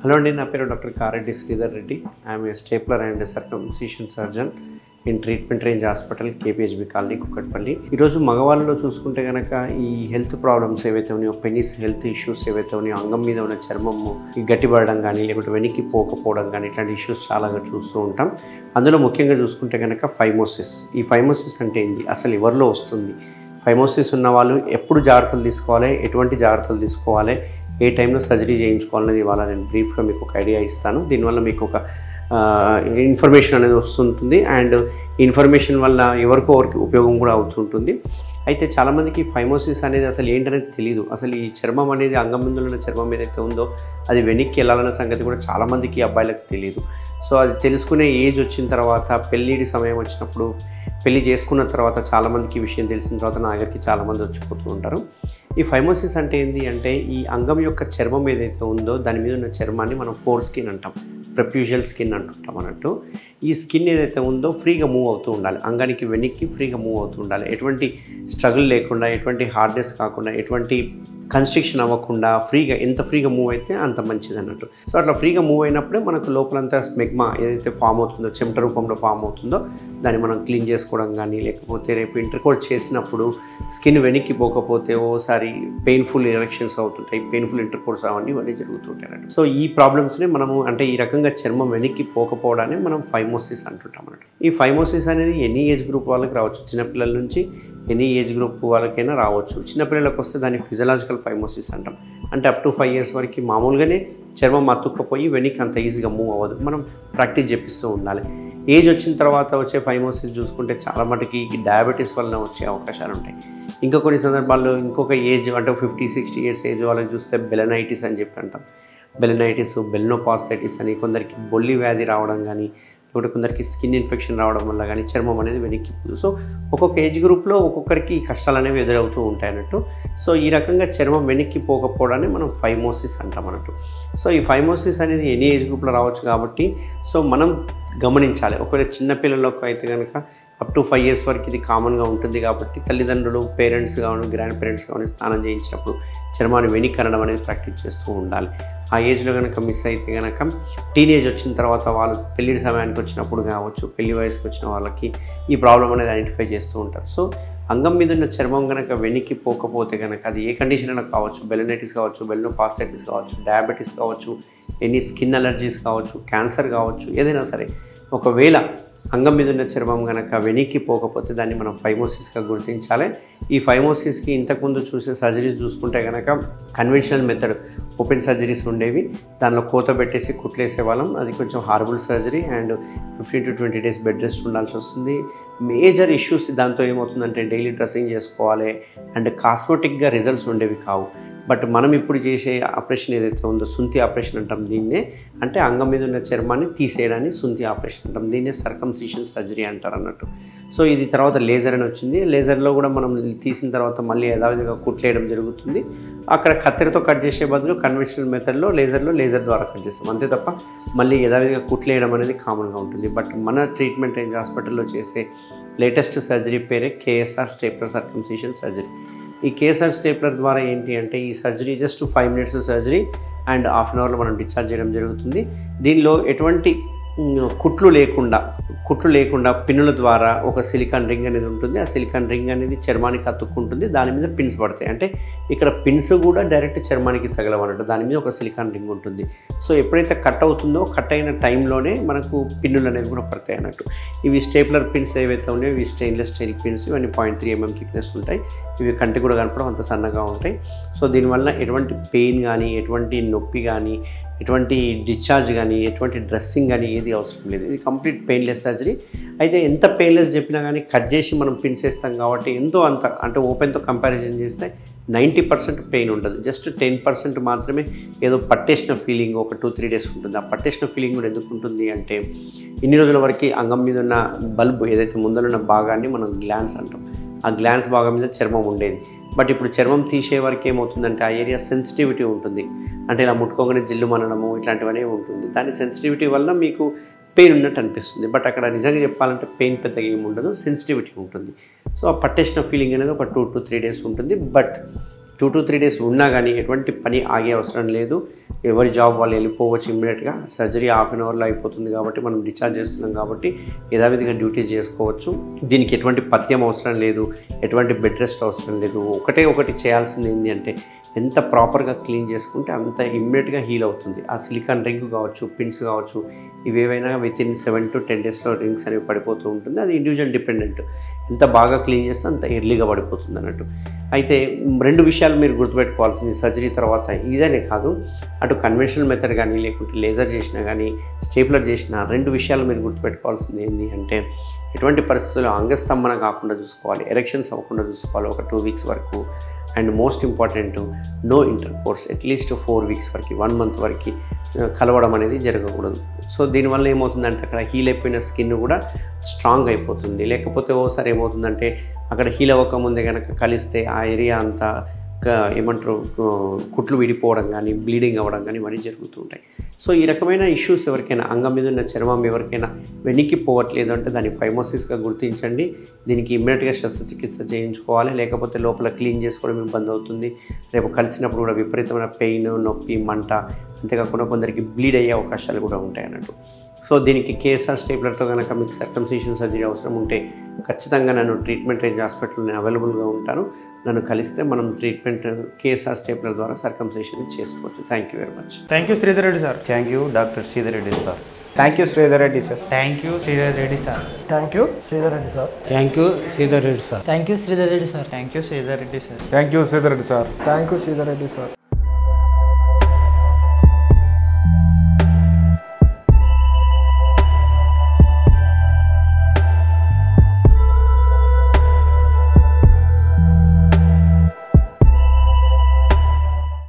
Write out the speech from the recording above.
hello అండి నా పేరు doctor Kareddy Sridhar Reddy I'm a stapler and circumcision surgeon in treatment range hospital KPHB colony Kukatpally ఈరోజు మగవాళ్ళలో చూసుకుంటే కనుక ఈ హెల్త్ ప్రాబ్లమ్స్ ఏవైతే ఉన్నాయో పెనిస్ హెల్త్ ఇష్యూస్ ఏవైతే ఉన్నాయో అంగం మీద ఉన్న చర్మము ఈ గట్టిపడడం కానీ లేకుంటే వెనక్కి పోకపోవడం కానీ ఇట్లాంటి ఇష్యూస్ చాలాగా చూస్తూ ఉంటాం అందులో ముఖ్యంగా చూసుకుంటే కనుక ఫైమోసిస్ ఈ ఫైమోసిస్ అంటే ఏంటి అసలు ఎవరిలో వస్తుంది ఫైమోసిస్ ఉన్న వాళ్ళు ఎప్పుడు జాగ్రత్తలు తీసుకోవాలి ఎటువంటి జాగ్రత్తలు తీసుకోవాలి ఏ టైంలో సర్జరీ చేయించుకోవాలనేది ఇవాళ నేను బ్రీఫ్గా మీకు ఒక ఐడియా ఇస్తాను దీనివల్ల మీకు ఒక ఇన్ఫర్మేషన్ అనేది వస్తుంటుంది అండ్ ఇన్ఫర్మేషన్ వల్ల ఎవరికో ఎవరికి ఉపయోగం కూడా అవుతుంటుంది అయితే చాలామందికి ఫైమోసిస్ అనేది అసలు ఏంటనేది తెలియదు అసలు ఈ చర్మం అనేది అంగం ముందు ఉన్న చర్మం ఏదైతే ఉందో అది వెనక్కి వెళ్ళాలన్న సంగతి కూడా చాలామందికి అబ్బాయిలకు తెలియదు సో అది తెలుసుకునే ఏజ్ వచ్చిన తర్వాత పెళ్ళిడి సమయం వచ్చినప్పుడు పెళ్లి చేసుకున్న తర్వాత చాలామందికి ఈ విషయం తెలిసిన తర్వాత నా దగ్గరికి చాలామంది వచ్చిపోతూ ఉంటారు ఈ ఫైమోసిస్ అంటే ఏంటి అంటే ఈ అంగం యొక్క చర్మం ఏదైతే ఉందో దాని మీద ఉన్న చర్మాన్ని మనం ఫోర్ స్కిన్ అంటాం ప్రొప్యూజల్ స్కిన్ అంటుంటాం అన్నట్టు ఈ స్కిన్ ఏదైతే ఉందో ఫ్రీగా మూవ్ అవుతూ ఉండాలి అంగానికి వెనక్కి ఫ్రీగా మూవ్ అవుతూ ఉండాలి ఎటువంటి స్ట్రగుల్ లేకుండా ఎటువంటి హార్డ్నెస్ కాకుండా ఎటువంటి కన్స్ట్రక్షన్ అవ్వకుండా ఫ్రీగా ఎంత ఫ్రీగా మూవ్ అయితే అంత మంచిది అన్నట్టు సో అట్లా ఫ్రీగా మూవ్ అయినప్పుడే మనకు లోపలంతా స్మెగ్మా ఏదైతే ఫామ్ అవుతుందో చెమట రూపంలో ఫామ్ అవుతుందో దాన్ని మనం క్లీన్ చేసుకోవడం కానీ లేకపోతే రేపు ఇంటర్కోట్ చేసినప్పుడు స్కిన్ వెనక్కి పోకపోతే ఓసారి పెయిన్ఫుల్ ఎలక్షన్స్ అవుతుంటాయి పెయిన్ఫుల్ ఇంటర్కోర్స్ అవన్నీ ఇవన్నీ జరుగుతుంటాయి అన్నట్టు సో ఈ ప్రాబ్లమ్స్ని మనము అంటే ఈ రకంగా చర్మం వెనక్కి పోకపోవడాన్ని మనం ఫైమోసిస్ అంటుంటాం అన్నట్టు ఈ ఫైమోసిస్ అనేది ఎనీ ఏజ్ గ్రూప్ వాళ్ళకి రావచ్చు చిన్నపిల్లల నుంచి ఎనీ ఏజ్ గ్రూప్ వాళ్ళకైనా రావచ్చు చిన్నపిల్లలకు వస్తే దాన్ని ఫిజియలాజికల్ ఫైమోసిస్ అంటాం అంటే అప్ టు ఫైవ్ ఇయర్స్ వరకు మామూలుగానే చర్మం అతుక్కపోయి వెనక్కి అంత ఈజీగా మూవ్ అవ్వదు మనం ప్రాక్టీస్ చేపిస్తూ ఉండాలి ఏజ్ వచ్చిన తర్వాత వచ్చే ఫైమోసిస్ చూసుకుంటే చాలా మటుకి డయాబెటీస్ వలన వచ్చే అవకాశాలు ఉంటాయి ఇంకా కొన్ని సందర్భాల్లో ఇంకొక ఏజ్ అంటే ఫిఫ్టీ సిక్స్టీ ఇయర్స్ ఏజ్ వాళ్ళకి చూస్తే బెలనైటిస్ అని చెప్పి అంటాం బెలనైటిస్ బెల్నోపాస్థైటిస్ అని కొందరికి బొల్లి వ్యాధి రావడం కానీ లేకుంటే కొందరికి స్కిన్ ఇన్ఫెక్షన్ రావడం వల్ల కానీ చర్మం అనేది వెనక్కి పోదు సో ఒక్కొక్క ఏజ్ గ్రూప్లో ఒక్కొక్కరికి ఈ కష్టాలు అనేవి ఎదురవుతూ ఉంటాయి అన్నట్టు సో ఈ రకంగా చర్మం వెనక్కి పోకపోవడాన్ని మనం ఫైమోసిస్ అంటాం అన్నట్టు సో ఈ ఫైమోసిస్ అనేది ఎనీ ఏజ్ గ్రూప్లో రావచ్చు కాబట్టి సో మనం గమనించాలి ఒకవేళ చిన్నపిల్లలకు అయితే కనుక అప్ టు ఫైవ్ ఇయర్స్ వరకు ఇది కామన్గా ఉంటుంది కాబట్టి తల్లిదండ్రులు పేరెంట్స్ కావాలి గ్రాండ్ పేరెంట్స్ కావాలి స్నానం చేయించినప్పుడు చర్మాన్ని వెనక్కి అనడం అనేది ప్రాక్టీస్ చేస్తూ ఉండాలి ఆ ఏజ్లో కనుక మిస్ అయితే కనుక టీనేజ్ వచ్చిన తర్వాత వాళ్ళు పెళ్లి సమయానికి వచ్చినప్పుడు కావచ్చు పెళ్లి వయసుకు వచ్చిన వాళ్ళకి ఈ ప్రాబ్లం అనేది ఐడెంటిఫై చేస్తూ ఉంటారు సో అంగం మీద ఉన్న చర్మం కనుక వెనక్కి పోకపోతే కనుక అది ఏ కండిషన్ అయినా కావచ్చు బెలనైటిస్ కావచ్చు బెల్నోపాస్టైటిస్ కావచ్చు డయాబెటీస్ కావచ్చు ఎనీ స్కిన్ అలర్జీస్ కావచ్చు క్యాన్సర్ కావచ్చు ఏదైనా సరే ఒకవేళ అంగం మీద ఉన్న చర్మం కనుక వెనక్కి పోకపోతే దాన్ని మనం ఫైమోసిస్గా గుర్తించాలి ఈ ఫైమోసిస్కి ఇంతకుముందు చూసే సర్జరీస్ చూసుకుంటే కనుక కన్వెన్షనల్ మెథడ్ ఓపెన్ సర్జరీస్ ఉండేవి దానిలో కోత పెట్టేసి కుట్లేసే వాళ్ళం అది కొంచెం horrible surgery and fifteen to twenty days bed rest ఉండాల్సి వస్తుంది మేజర్ ఇష్యూస్ దాంతో ఏమవుతుందంటే డైలీ డ్రెస్సింగ్ చేసుకోవాలి అండ్ కాస్మెటిక్గా రిజల్ట్స్ ఉండేవి కావు బట్ మనం ఇప్పుడు చేసే ఆపరేషన్ ఏదైతే ఉందో సుంతి ఆపరేషన్ అంటాం దీన్నే అంటే అంగం మీద ఉన్న చర్మాన్ని తీసేయడాన్ని సుంతి ఆపరేషన్ అంటాం దీన్నే సర్కంసిషన్ సర్జరీ అంటారు అన్నట్టు సో ఇది తర్వాత లేజర్ అని వచ్చింది లేజర్లో కూడా మనం తీసిన తర్వాత మళ్ళీ యథావిధిగా కుట్లేయడం జరుగుతుంది అక్కడ కత్తెరతో కట్ చేసే బదులు కన్వెన్షనల్ మెథడ్లో లేజర్లో లేజర్ ద్వారా కట్ చేస్తాం అంతే తప్ప మళ్ళీ యథావిధిగా కుట్లేయడం అనేది కామన్గా ఉంటుంది బట్ మన ట్రీట్మెంట్ రేంజ్ హాస్పిటల్లో చేసే లేటెస్ట్ సర్జరీ పేరే కేఎస్ఆర్ స్టేప్లర్ సర్కంసిషన్ సర్జరీ ఈ కేఎస్ఆర్ స్టేప్లర్ ద్వారా ఏంటి అంటే ఈ surgery just five minutes surgery and half an అవర్లో మనం డిశ్చార్జ్ చేయడం జరుగుతుంది దీనిలో ఎటువంటి ఉమ్, కుట్లు లేకుండా కుట్లు లేకుండా పిన్నుల ద్వారా ఒక సిలికాన్ రింగ్ అనేది ఉంటుంది ఆ సిలికాన్ రింగ్ అనేది చర్మానికి అతుక్కుంటుంది దాని మీద పిన్స్ పడతాయి అంటే ఇక్కడ పిన్స్ కూడా డైరెక్ట్ చర్మానికి తగలవన్నట్టు దాని మీద ఒక సిలికాన్ రింగ్ ఉంటుంది సో ఎప్పుడైతే కట్ అవుతుందో కట్ అయిన టైంలోనే మనకు పిన్నులు అనేవి కూడా పడతాయి అన్నట్టు ఇవి స్టేప్లర్ పిన్స్ ఏవైతే ఉన్నాయో ఇవి స్టెయిన్లెస్ స్టీల్ పిన్స్ ఇవన్నీ పాయింట్ త్రీ ఎంఎం థిక్నెస్ ఉంటాయి ఇవి కంటి కూడా కనపడం అంత సన్నగా ఉంటాయి సో దీనివల్ల ఎటువంటి పెయిన్ కానీ ఎటువంటి నొప్పి కానీ ఎటువంటి డిశ్చార్జ్ కానీ ఎటువంటి డ్రెస్సింగ్ కానీ ఏది అవసరం లేదు ఇది కంప్లీట్ పెయిన్లెస్ సర్జరీ అయితే ఎంత పెయిన్లెస్ చెప్పినా కానీ కట్ చేసి మనం పిన్స్ వేస్తాం కాబట్టి ఎంతో అంత అంటే ఓపెన్తో కంపారిజన్ చేస్తే నైంటీ పర్సెంట్ పెయిన్ ఉండదు జస్ట్ టెన్ పర్సెంట్ మాత్రమే ఏదో పట్టేసిన ఫీలింగ్ ఒక టూ త్రీ డేస్ ఉంటుంది ఆ పట్టేసిన ఫీలింగ్ కూడా ఎందుకు ఉంటుంది అంటే ఇన్ని రోజుల వరకు అంగం మీద ఉన్న బల్బ్ ఏదైతే ముందరున్న భాగాన్ని మనం గ్లాన్స్ అంటాం ఆ గ్లాన్స్ భాగం మీద చర్మం ఉండేది బట్ ఇప్పుడు చర్మం తీసే వరకు ఏమవుతుందంటే ఆ ఏరియా సెన్సిటివిటీ ఉంటుంది అంటే ఇలా ముట్టుకోగానే జిల్లు మనడము ఇట్లాంటివన్నీ ఉంటుంది దాని సెన్సిటివిటీ వల్ల మీకు పెయిన్ ఉన్నట్టు అనిపిస్తుంది బట్ అక్కడ నిజంగా చెప్పాలంటే పెయిన్ పెద్దగా ఏమి ఉండదు సెన్సిటివిటీ ఉంటుంది సో ఆ పట్టేసిన ఫీలింగ్ అనేది ఒక టూ టు త్రీ డేస్ ఉంటుంది but two to three days ఉన్నా కానీ ఎటువంటి పని ఆగే అవసరం లేదు ఎవరి జాబ్ వాళ్ళు వెళ్ళిపోవచ్చు ఇమ్మీడియట్గా సర్జరీ హాఫ్ అన్ అవర్లో అయిపోతుంది కాబట్టి మనం డిశ్చార్జ్ చేస్తున్నాం కాబట్టి యథావిధిగా డ్యూటీస్ చేసుకోవచ్చు దీనికి ఎటువంటి పథ్యం అవసరం లేదు ఎటువంటి బెడ్ రెస్ట్ అవసరం లేదు ఒకటే ఒకటి చేయాల్సింది ఏంటి అంటే ఎంత ప్రాపర్గా క్లీన్ చేసుకుంటే అంత ఇమ్మీడియట్గా హీల్ అవుతుంది ఆ సిలికాన్ రింగ్ కావచ్చు పిన్స్ కావచ్చు ఇవేవైనా within seven to ten డేస్లో రింగ్స్ అనేవి పడిపోతూ ఉంటుంది అది ఇండివిజువల్ డిపెండెంట్ ఎంత బాగా క్లీన్ చేస్తే అంత ఎర్లీగా పడిపోతుంది అన్నట్టు అయితే మ్, రెండు విషయాలు మీరు గుర్తుపెట్టుకోవాల్సింది సర్జరీ తర్వాత ఇదనే కాదు అటు కన్వెన్షనల్ మెథడ్ కానీ లేకుంటే లేజర్ చేసినా కానీ స్టేప్లర్ చేసినా రెండు విషయాలు మీరు గుర్తుపెట్టుకోవాల్సింది ఏంటి అంటే ఎటువంటి పరిస్థితుల్లో అంగస్తంభన కాకుండా చూసుకోవాలి ఎరెక్షన్స్ అవ్వకుండా చూసుకోవాలి ఒక టూ వీక్స్ వరకు and most important no intercourse at least four weeks వరకు వన్ మంత్ వరకు ఆ, కలవడం అనేది జరగకూడదు సో దీనివల్ల ఏమవుతుందంటే అక్కడ హీల్ అయిపోయిన స్కిన్ కూడా స్ట్రాంగ్ అయిపోతుంది లేకపోతే ఓసారి ఏమవుతుందంటే అక్కడ హీల్ అవ్వకముందే కనుక కలిస్తే ఆ ఏరియా అంతా క- ఏమంటారు ఆ, కుట్లు విడిపోవడం కానీ బ్లీడింగ్ అవ్వడం కానీ ఇవన్నీ జరుగుతూ ఉంటాయి సో ఈ రకమైన ఇష్యూస్ ఎవరికైనా అంగం మీద ఉన్న చర్మం ఎవరికైనా వెనక్కి పోవట్లేదు అంటే దాన్ని ఫైమోసిస్గా గుర్తించండి దీనికి ఇమ్మీడియట్గా శస్త్రచికిత్స చేయించుకోవాలి లేకపోతే లోపల క్లీన్ చేసుకోవడం ఇబ్బంది అవుతుంది రేపు కలిసినప్పుడు కూడా విపరీతమైన పెయిన్ నొప్పి మంట అంతేకాకుండా కొందరికి బ్లీడ్ అయ్యే అవకాశాలు కూడా ఉంటాయి అన్నట్టు సో దీనికి కేఎస్ఆర్ స్టేప్లర్తో కనుక మీకు సర్కంసీషన్ సర్జరీ అవసరం ఉంటే ఖచ్చితంగా నన్ను ట్రీట్మెంట్ రేంజ్ హాస్పిటల్ నేను అవైలబుల్గా ఉంటాను నన్ను కలిస్తే మనం ట్రీట్మెంట్ కేఎస్ఆర్ స్టేప్లర్ ద్వారా సర్కంసేషన్ చేసుకోవచ్చు thank you very much thank you Sridhar Reddy sir thank you doctor Sridhar Reddy sir thank you Sridhar Reddy sir thank you Sridhar Reddy sir thank you Sridhar Reddy sir thank you Sridhar Reddy sir thank you Sridhar Reddy sir thank you Sridhar Reddy sir thank you Sridhar Reddy sir thank you Sridhar Reddy sir